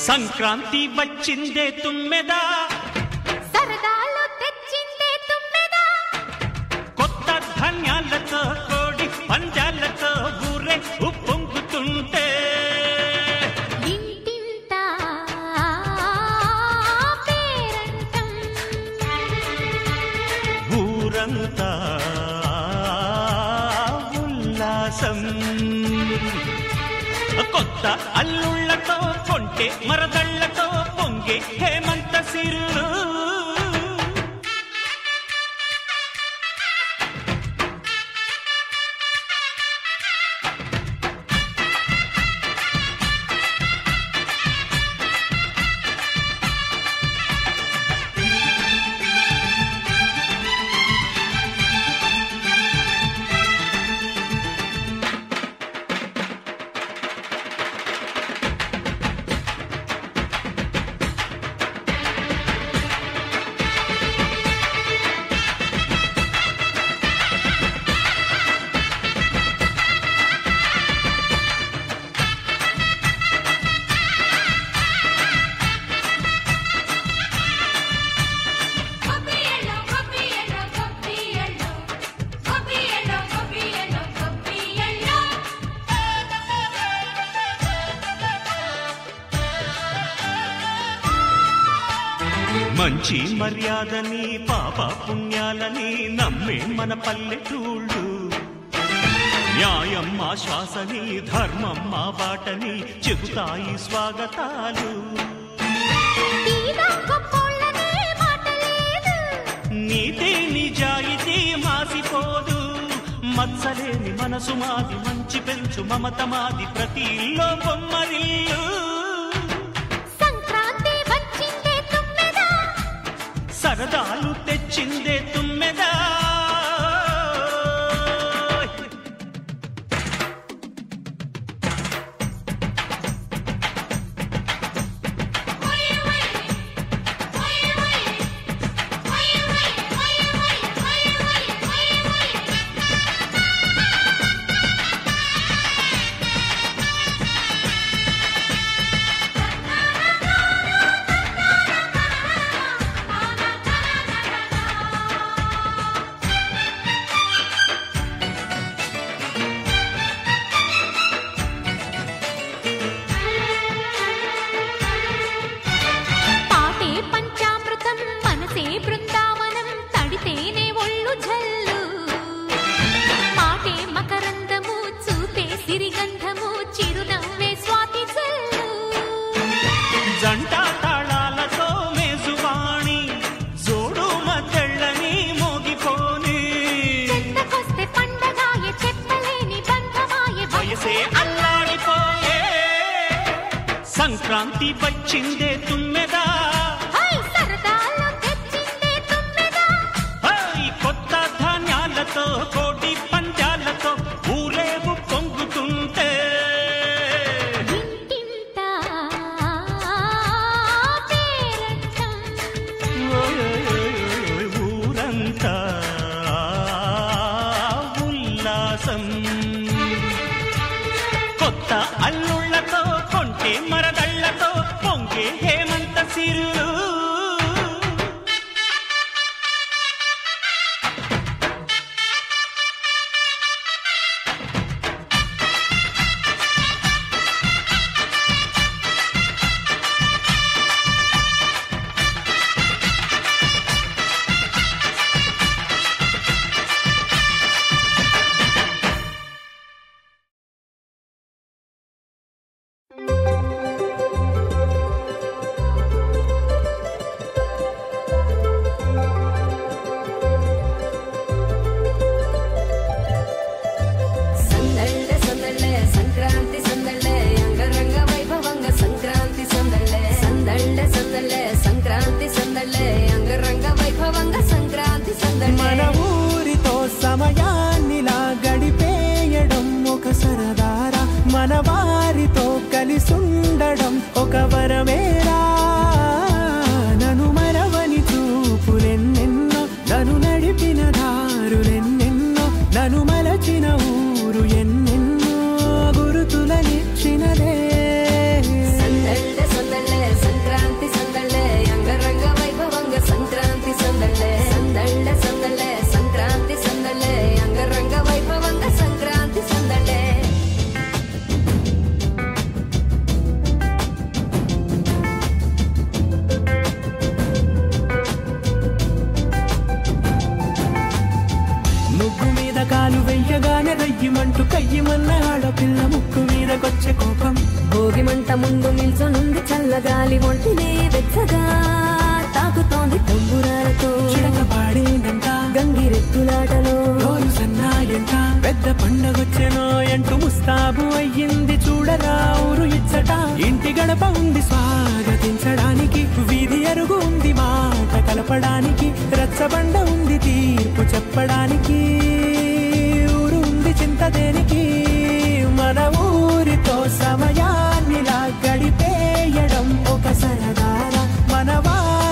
సంక్రాంతి వచ్చిందే తుమ్మెదా సరదాలు తెచ్చిందే తుమ్మెదా కొత్త ధాన్యాలతో కోడి పంజాలతో ఊరే ఉప్పొంగుతుంటే ఇంటింటా పేరంటం ఊరంతా ఉల్లాసం కొత్త అల్లుళ్ళతో కొంటే మరదళ్ళతో పొంగే హేమంత సిరులు గొబ్బియలో గొబ్బియలో గొబ్బియలో గొబ్బియలో గొబ్బియలో గొబ్బియలో మంచి మర్యాదని పాప పుణ్యాలని నమ్మే మన పల్లెటూళ్ళు న్యాయం మా శ్వాసని ధర్మం మా బాటని చెబుతాయి స్వాగతాలు తీరా గొప్పోళ్ళనే మాట లేదు నీతి నిజాయితీ మాసిపోదు మత్సలేని మనసు మాది మంచి పెంచు మమత మాది ప్రతి ఇల్లో బొమ్మరిల్లు సంక్రాంతి వచ్చిందే తుమ్మెదా సరదాలు తెచ్చిందే తుమ్మెదా పాటే పంచామృతం మనసే బృందావనం తడితేనే ఒళ్ళు జల్లు మాటే మకరందము చూపే సిరిగంధము చిరునవ్వే స్వాతి జల్లు జంట తాళాలతో మేజువాణి జోడు మద్దళ్ళని మోగిపోని చెత్తకొస్తే పండగాయ చెప్పలేని బంధమాయ వయసే అల్లాడిపోయే సంక్రాంతి వచ్చిందే తుమ్మెదా హై సరదాలో తెచ్చిందే తుమ్మెదా హై కొత్త ధాన్యాలతో కోటి పంజాలతో ఊరేగు పొంగుతుంటే ఇంటింటా పేరంటం ఓయ్ ఊరంతా ఉల్లాసం కొత్త అల్లుళ్ళతో కొంటే మరదళ్ళతో పొంగే హేమంత సిరులు సందళ్ళ సందళ్ళ సంక్రాంతి సందళ్ళ అంగరంగ వైభవంగ సంక్రాంతి సందళ్ళ సందళ్ళ సందళ్ళ సంక్రాంతి సందళ్ళ అంగరంగ వైభవంగ సంక్రాంతి సందళ్ళ మన ఊరితో సమయాన్నిలా గడిపేయడం ఒక సరదారా మన వారితో కలిసుండడం ఒక వరమేరా నను మరవని చూపులెన్నెన్నో నన్ను నడిపిన దారులెన్నెన్నో నన్ను మలచిన ఊరు ఎన్నెన్నో గురుతులనిచ్చినదే సందళ్ళ సందళ్ళ చూడగానే రయ్యమంటూ కయ్యమన్న ఆడపిల్ల ముక్కు మీదకొచ్చే కోపం భోగి మంట ముందు నిల్చొనుంది చల్లగాలి ఒంటినే వెచ్చగా తాకుతోంది తంబురాలతో చిడక పాడేనంట గంగిరెద్దులాటలో రోజు సన్నాయంట పెద్ద పండగొచ్చెనో అంటూ ముస్తాబు అయ్యింది చూడరా ఊరు ఇచ్చట ఇంటి గడప ఉంది స్వాగతించడానికి వీధి అరుగు ఉంది మాట కలపడానికి రచ్చబండ ఉంది తీర్పు చెప్పడానికి